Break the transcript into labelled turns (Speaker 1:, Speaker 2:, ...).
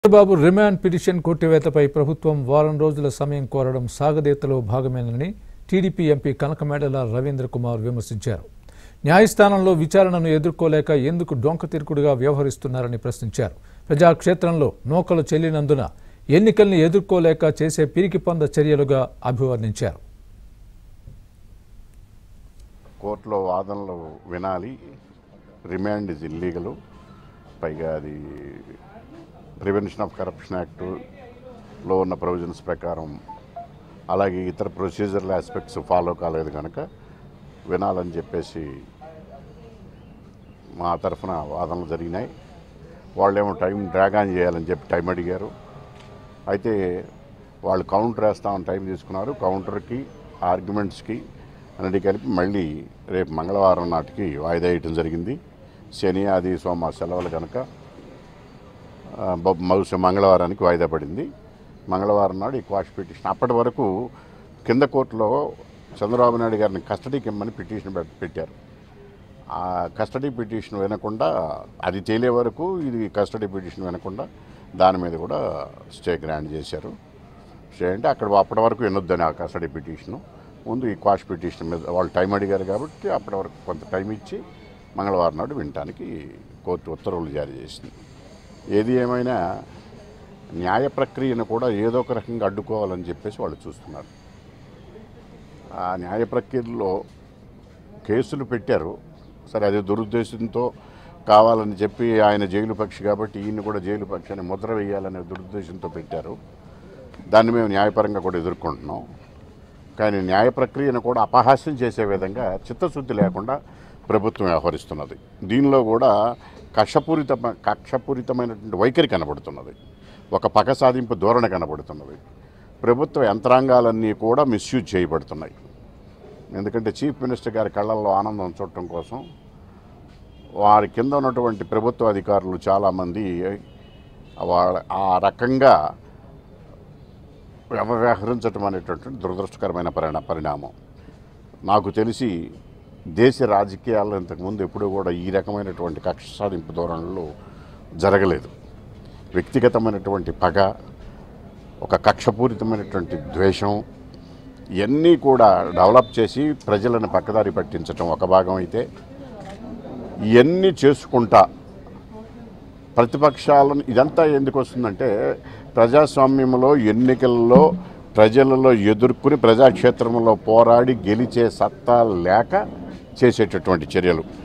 Speaker 1: Chandrababu remand petition కొట్టివేతపై ప్రభుత్వం వారం రోజుల సమయం కోరడం సాగదీతలో భాగమేనని టీడీపీ ఎంపీ కనకమేడల రవీంద్ర కుమార్ విమర్శించారు న్యాయస్థానంలో విచారణను ఎదుర్కోలేక ఎందుకు డొంక తిరుకుడుగా వ్యవహరిస్తున్నారని ప్రశ్నించారు ప్రజాక్షేత్రంలో నూకలు చెల్లినందున ఎన్నికల్ని ఎదుర్కోలేక చేసే పిరికిపంద చర్యలుగా అభివర్ణించారు
Speaker 2: కోర్టులో వాదనలు వినాలి రిమాండ్ ఇస్ ఇల్లీగలు పైగా అది ప్రివెన్షన్ ఆఫ్ కరప్షన్ యాక్ట్లో ఉన్న ప్రొవిజన్స్ ప్రకారం అలాగే ఇతర ప్రొసీజరల్ ఆస్పెక్ట్స్ ఫాలో కాలేదు కనుక వినాలని చెప్పేసి మా తరఫున వాదనలు జరిగినాయి వాళ్ళేమో టైం డ్రాగ్ ఆన్ చేయాలని చెప్పి టైం అడిగారు అయితే వాళ్ళు కౌంటర్ వేస్తామని టైం తీసుకున్నారు కౌంటర్కి ఆర్గ్యుమెంట్స్కి అన్నిటి కలిపి మళ్ళీ రేపు మంగళవారం నాటికి వాయిదా వేయటం జరిగింది శని ఆది సోమ సెలవులు కనుక ఆ, బ- బహుశా మంగళవారానికి వాయిదా పడింది మంగళవారం నాడు ఈ క్వాష్ పిటిషన్ అప్పటి వరకు కింద కోర్టులో చంద్రబాబు నాయుడు గారిని కస్టడీకి ఇమ్మని పిటిషన్ పెట్- పెట్టారు ఆ కస్టడీ పిటిషన్ వినకుండా అది తేలే వరకు ఇది కస్టడీ పిటిషన్ వినకుండా దాని మీద కూడా స్టే గ్రాండ్ చేశారు స్టే అంటే అక్కడ అప్పటి వరకు వినొద్దని ఆ కస్టడీ పిటిషను ముందు ఈ క్వాష్ పిటిషన్ మీద వాళ్ళు టైం అడిగారు కాబట్టి అప్పటి వరకు కొంత టైం ఇచ్చి మంగళవారం నాడు వినటానికి కోర్టు ఉత్తర్వులు జారీ చేసింది ఏది ఏమైనా న్యాయ ప్రక్రియను కూడా ఏదో ఒక రకంగా అడ్డుకోవాలని చెప్పేసి వాళ్ళు చూస్తున్నారు ఆ న్యాయ ప్రక్రియలో కేసులు పెట్టారు సరే అది దురుద్దేశంతో కావాలని చెప్పి ఆయన జైలు పక్షి కాబట్టి ఈయన కూడా జైలు పక్షి అని ముద్ర వేయాలనే దురుద్దేశంతో పెట్టారు దాన్ని మేము న్యాయపరంగా కూడా ఎదుర్కొంటున్నాం కానీ న్యాయ ప్రక్రియను కూడా అపహాస్యం చేసే విధంగా చిత్తశుద్ధి లేకుండా ప్రభుత్వం వ్యవహరిస్తున్నది దీనిలో కూడా కక్షపూరిత కక్షపూరితమైనటువంటి వైఖరి కనబడుతున్నది ఒక పగ సాధింపు ధోరణి కనబడుతున్నది ప్రభుత్వ యంత్రాంగాలన్నీ కూడా మిస్యూజ్ చేయబడుతున్నాయి ఎందుకంటే చీఫ్ మినిస్టర్ గారి కళ్ళల్లో ఆనందం చూడటం కోసం వారి కింద ఉన్నటువంటి ప్రభుత్వ అధికారులు చాలామంది వాళ్ళ ఆ రకంగా వ్యవ- వ్యవహరించటం అనేటటువంటి దురదృష్టకరమైన పరిణా పరిణామం నాకు తెలిసి దేశ రాజకీయాల్లో ఇంతకుముందు ఎప్పుడూ కూడా ఈ రకమైనటువంటి కక్ష సాధింపు ధోరణులు జరగలేదు వ్యక్తిగతమైనటువంటి పగ ఒక కక్షపూరితమైనటువంటి ద్వేషం ఇవన్నీ కూడా డెవలప్ చేసి ప్రజలను పక్కదారి పట్టించటం ఒక భాగం అయితే ఇవన్నీ చేసుకుంటా ప్రతిపక్షాలను ఇదంతా ఎందుకు వస్తుందంటే ప్రజాస్వామ్యంలో ఎన్నికల్లో ప్రజలలో ఎదుర్కొని ప్రజాక్షేత్రంలో పోరాడి గెలిచే సత్తా లేక చేసేటటువంటి చర్యలు